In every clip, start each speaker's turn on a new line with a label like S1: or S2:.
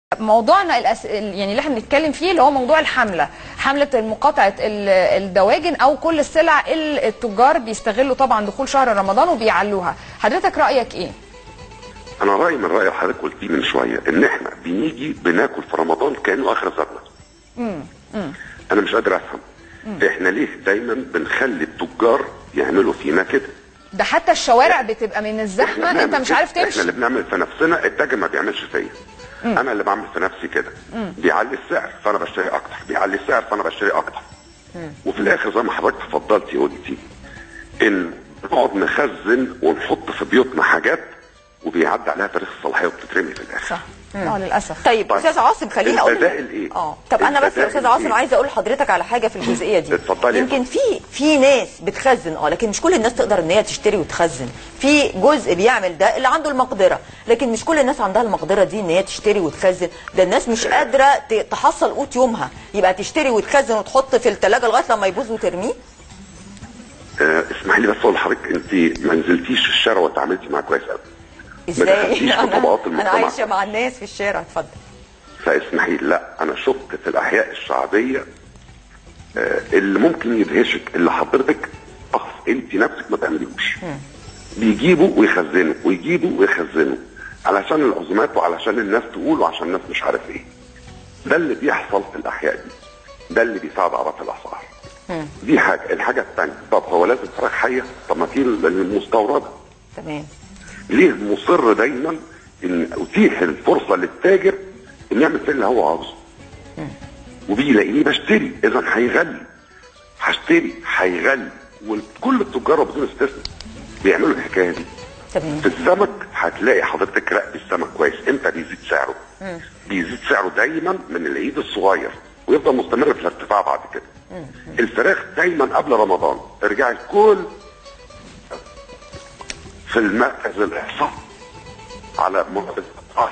S1: موضوعنا الأس... يعني اللي احنا بنتكلم فيه اللي هو موضوع الحمله حمله مقاطعه ال- الدواجن او كل السلع اللي التجار بيستغلوا طبعا دخول شهر رمضان وبيعلوها حضرتك رايك ايه
S2: انا رايي من راي حضرتك قلتيه من شويه ان احنا بنيجي بناكل في رمضان كانه اخر زمن انا مش قادر افهم احنا ليه دايما بنخلي التجار يعملوا فينا كده
S1: ده حتى الشوارع بتبقى من الزحمه
S2: إحنا
S1: انت
S2: بنعمل
S1: مش
S2: كده.
S1: عارف
S2: احنا
S1: تمشي
S2: اللي بنعمل في نفسنا التاجر ما بيعملش فيا انا اللي بعمل في نفسي كده بيعلي السعر فانا بشتري اكتر بيعلي السعر فانا بشتري اكتر وفي الاخر زي ما حضرتك تفضلتي قلتي ان نقعد نخزن ونحط في بيوتنا حاجات وبيعدي عليها تاريخ الصلاحيه وبتترمي في الاخر
S1: صح اه للاسف
S3: طيب
S2: طيب.
S3: استاذ عاصم خليني اقول
S2: البدائل إيه؟
S3: اه طب انا بس يا
S2: البدائل
S3: استاذ عاصم
S2: إيه؟
S3: عايزه اقول لحضرتك على حاجه في الجزئيه دي
S2: اتفضلي يا
S3: يمكن في في ناس بتخزن اه لكن مش كل الناس تقدر ان هي تشتري وتخزن في جزء بيعمل ده اللي عنده المقدره لكن مش كل الناس عندها المقدره دي ان هي تشتري وتخزن ده الناس مش قادره ت- تحصل قوت يومها يبقى تشتري وتخزن وتحط في الثلاجه لغايه لما يبوظ وترميه
S2: آه اسمحي لي بس اقول لحضرتك انت ما نزلتيش في الشارع واتعاملتي معاه كويس قوي
S3: ازاي
S2: دخلتيش في طبقات
S3: انا انا
S2: المجتمع.
S3: عايشه مع الناس في الشارع اتفضل
S2: فاسمحي لي لا انا شفت في الاحياء الشعبيه آه، اللي ممكن يدهشك اللي حضرتك أخ انت نفسك ما تعمليهوش بيجيبوا ويخزنوا ويجيبوا ويخزنوا علشان العزومات وعلشان الناس تقول وعشان الناس مش عارف ايه ده اللي بيحصل في الاحياء دي ده اللي بيساعد على رفع الاسعار دي حاجه الحاجه الثانيه طب هو لازم فراخ حيه طب ما في المستورده
S3: تمام
S2: ليه مصر دايما ان اتيح الفرصه للتاجر ان يعمل فيه اللي هو عاوزه وبيلاقيني بشتري اذا هيغلي هشتري هيغلي وكل التجار بدون استثناء بيعملوا الحكايه دي
S3: تمام
S2: في السمك هتلاقي حضرتك راقب السمك كويس امتى بيزيد سعره بيزيد سعره دايما من العيد الصغير ويفضل مستمر في الارتفاع بعد كده الفراخ دايما قبل رمضان ارجعي كل في المركز الاحصاء على منطقه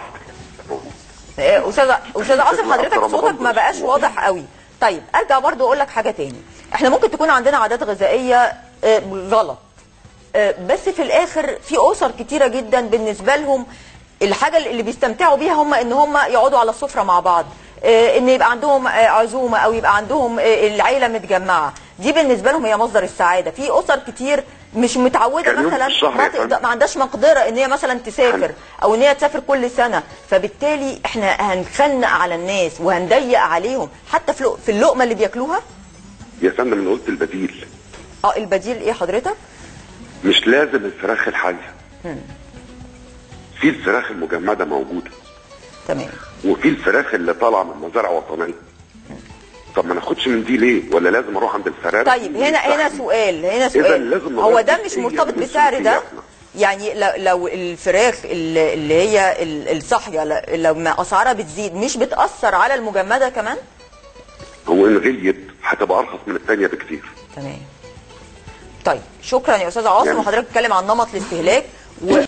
S3: آه، استاذ استاذ عاصم
S2: اسمع
S3: حضرتك
S2: رمضان
S3: صوتك ما بقاش
S2: بأسبوع.
S3: واضح قوي طيب ارجع برضو اقول لك حاجه تاني احنا ممكن تكون عندنا عادات غذائيه آه، غلط آه، بس في الاخر في اسر كتيره جدا بالنسبه لهم الحاجه اللي بيستمتعوا بيها هم ان هم يقعدوا على السفره مع بعض آه، ان يبقى عندهم آه، عزومه او يبقى عندهم آه، العيله متجمعه دي بالنسبه لهم هي مصدر السعاده في اسر كتير مش متعوده
S2: كان يوم في
S3: مثلا
S2: الشهر
S3: ما
S2: يا
S3: تقدر
S2: فندم.
S3: ما عندهاش مقدره ان هي مثلا تسافر
S2: حلو.
S3: او ان هي تسافر كل سنه فبالتالي احنا هنخنق على الناس وهنضيق عليهم حتى في لق- في اللقمه اللي بياكلوها
S2: يا فندم انا قلت البديل
S3: اه البديل ايه حضرتك
S2: مش لازم الفراخ الحيه في الفراخ المجمده موجوده
S3: تمام
S2: وفي الفراخ اللي طالعه من مزارع وطنيه طب ما ناخدش من دي ليه ولا لازم اروح عند الفرارة
S3: طيب هنا هنا سؤال هنا
S2: إذا
S3: سؤال
S2: لازم
S3: هو
S2: نغير
S3: ده مش
S2: جزئية
S3: مرتبط
S2: من
S3: بالسعر ده
S2: سلوكياتنا.
S3: يعني لو, لو الفراخ اللي اللي هي ال- الصاحيه ل- لما اسعارها بتزيد مش بتاثر على المجمده كمان
S2: هو ان غليت هتبقى ارخص من الثانيه بكتير
S3: تمام طيب شكرا يا استاذ عاصم
S2: يعني-
S3: وحضرتك بتتكلم عن نمط الاستهلاك و...